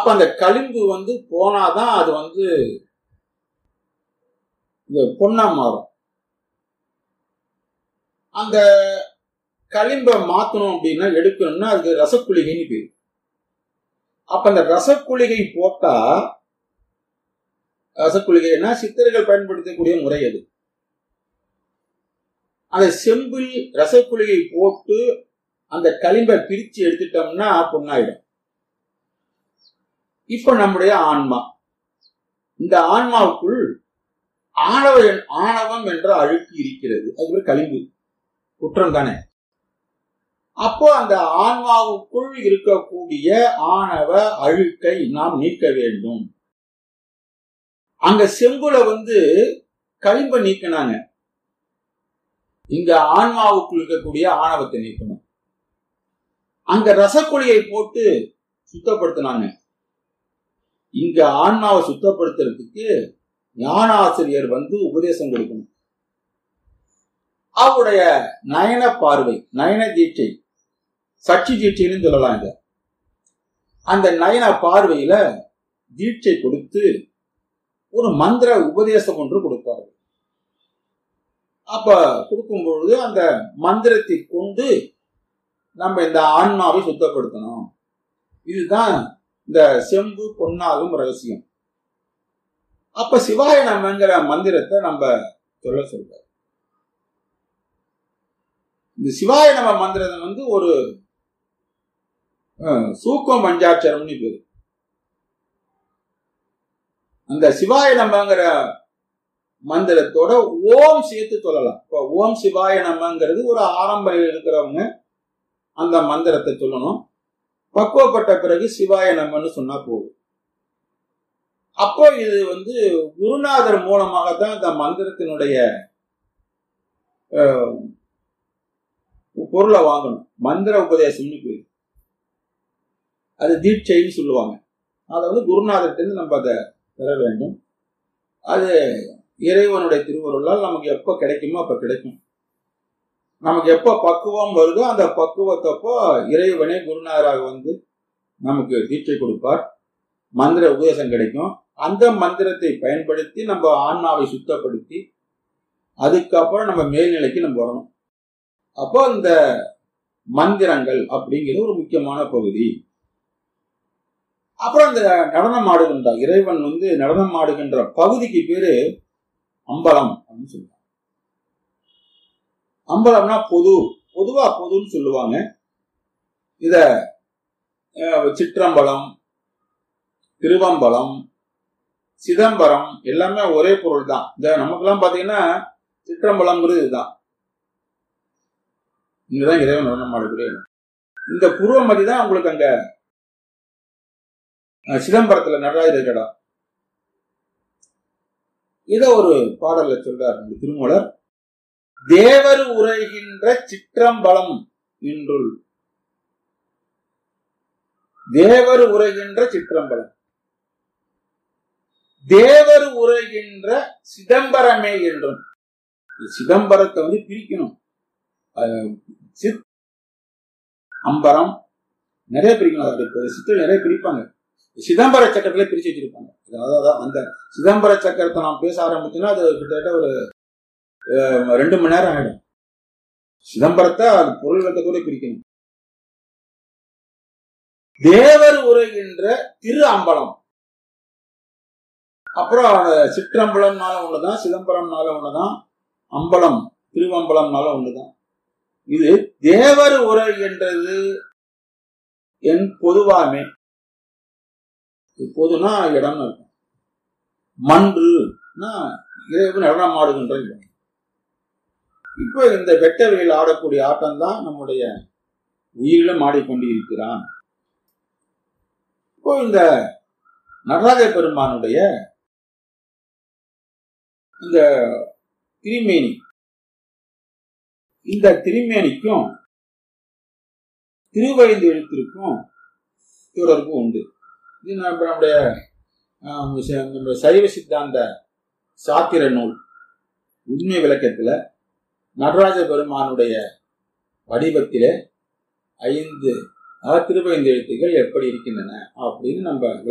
அப்ப அந்த களிம்பு வந்து போனாதான் அது வந்து இந்த பொண்ணா மாறும் அந்த களிம்பை மாத்தணும் அப்படின்னா எடுக்கணும்னா அதுக்கு ரசக்குளிகைன்னு பேரு அப்ப அந்த ரசக்குளிகை போட்டா ரசக்குளிகைன்னா சித்தர்கள் பயன்படுத்தக்கூடிய முறை அது அந்த செம்பில் ரசக்குளிகை போட்டு அந்த களிம்பை பிரிச்சு எடுத்துட்டோம்னா பொண்ணாயிடும் இப்ப நம்முடைய ஆன்மா இந்த ஆன்மாவுக்குள் ஆணவ ஆணவம் என்ற அழுக்கு இருக்கிறது அது ஒரு களிம்பு குற்றம் தானே அப்போ அந்த ஆன்மாவுக்குள் இருக்கக்கூடிய ஆணவ அழுக்கை நாம் நீக்க வேண்டும் அங்க செம்புல வந்து களிம்ப நீக்கினாங்க இங்க ஆன்மாவுக்குள் இருக்கக்கூடிய ஆணவத்தை நீக்கணும் அங்க ரசக்குழியை போட்டு சுத்தப்படுத்தினாங்க இங்க ஆன்மாவை சுத்தப்படுத்துறதுக்கு ஞானாசிரியர் வந்து உபதேசம் கொடுக்கணும் அவருடைய நயன பார்வை நயன தீட்சை சச்சி தீட்சைன்னு சொல்லலாம் இத அந்த நயன பார்வையில தீட்சை கொடுத்து ஒரு மந்திர உபதேசம் ஒன்று கொடுப்பாரு அப்ப கொடுக்கும் பொழுது அந்த மந்திரத்தை கொண்டு நம்ம இந்த ஆன்மாவை சுத்தப்படுத்தணும் இதுதான் இந்த செம்பு பொன்னாகும் ரகசியம் அப்ப சிவாய நம்மங்கிற மந்திரத்தை நம்ம சொல்ல சொல்ற இந்த சிவாய நம மந்திரம் வந்து ஒரு சூக்கம் பஞ்சாட்சரம்னு பேரு அந்த சிவாய நமங்கிற மந்திரத்தோட ஓம் சேர்த்து சொல்லலாம் இப்போ ஓம் சிவாய நமங்கிறது ஒரு ஆரம்ப இருக்கிறவங்க அந்த மந்திரத்தை சொல்லணும் பக்குவப்பட்ட பிறகு சிவாய நம்மன்னு சொன்னா போதும் அப்போ இது வந்து குருநாதர் மூலமாகத்தான் இந்த மந்திரத்தினுடைய பொருளை வாங்கணும் மந்திர உபதேசம்னு பேரு அது தீட்சைன்னு சொல்லுவாங்க அதை வந்து குருநாதர்கிட்ட நம்ம அதை பெற வேண்டும் அது இறைவனுடைய திருவருளால் நமக்கு எப்போ கிடைக்குமோ அப்போ கிடைக்கும் நமக்கு எப்போ பக்குவம் வருதோ அந்த பக்குவத்தப்போ இறைவனே குருநாதராக வந்து நமக்கு தீட்சை கொடுப்பார் மந்திர உபதேசம் கிடைக்கும் அந்த மந்திரத்தை பயன்படுத்தி நம்ம ஆன்மாவை சுத்தப்படுத்தி அதுக்கப்புறம் நம்ம மேல்நிலைக்கு நம்ம வரணும் அப்போ இந்த மந்திரங்கள் அப்படிங்கிறது ஒரு முக்கியமான பகுதி அப்புறம் இந்த நடனம் ஆடுகின்ற இறைவன் வந்து நடனம் ஆடுகின்ற பகுதிக்கு பேரு அம்பலம் அப்படின்னு சொல்லுவாங்க அம்பலம்னா பொது பொதுவா பொதுன்னு சொல்லுவாங்க இத சிற்றம்பலம் திருவம்பலம் சிதம்பரம் எல்லாமே ஒரே பொருள் தான் இந்த நமக்கெல்லாம் பாத்தீங்கன்னா சிற்றம்பலம்ங்கிறது இதுதான் இங்கதான் இறைவன் நடனம் ஆடக்கூடிய இந்த புருவமதி தான் உங்களுக்கு அங்க சிதம்பரத்துல நடராஜர் இடம் இத ஒரு பாடல்ல சொல்றார் திருமூலர் தேவர் உரைகின்ற சிற்றம்பலம் இன்றுள் தேவர் உரைகின்ற சிற்றம்பலம் தேவர் உரைகின்ற சிதம்பரமே என்றும் சிதம்பரத்தை வந்து பிரிக்கணும் சித் அம்பரம் நிறைய பிரிக்கணும் அது சித்தர் நிறைய பிரிப்பாங்க சிதம்பர சக்கரத்துல பிரிச்சு வச்சிருப்பாங்க அதாவது அந்த சிதம்பர சக்கரத்தை நாம் பேச ஆரம்பிச்சோம்னா அது கிட்டத்தட்ட ஒரு ரெண்டு மணி நேரம் ஆயிடும் சிதம்பரத்தை அது பொருள் விளக்கத்தோட பிரிக்கணும் தேவர் உரைகின்ற திரு அம்பலம் அப்புறம் சிற்றம்பலம்னால ஒண்ணுதான் சிதம்பரம்னால ஒண்ணுதான் அம்பலம் திருவம்பலம்னால ஒண்ணுதான் இது தேவர் உரைகின்றது என் பொதுவாமே பொதுனா இடம்னு இருக்கும் மன்றுனா இறைவன் நடனம் ஆடுகின்ற இடம் இப்போ இந்த வெட்ட வெயில் ஆடக்கூடிய ஆட்டம் தான் நம்முடைய உயிரிலும் ஆடிக்கொண்டு இருக்கிறான் இப்போ இந்த நடராஜ பெருமானுடைய இந்த திருமேனி இந்த திருமேனிக்கும் திருவழிந்து எழுத்திற்கும் தொடர்பு உண்டு இது நம்ம நம்முடைய நம்முடைய சைவ சித்தாந்த சாத்திர நூல் உண்மை விளக்கத்துல நடராஜ பெருமானுடைய வடிவத்திலே ஐந்து திருவைந்து எழுத்துகள் எப்படி இருக்கின்றன அப்படின்னு நம்ம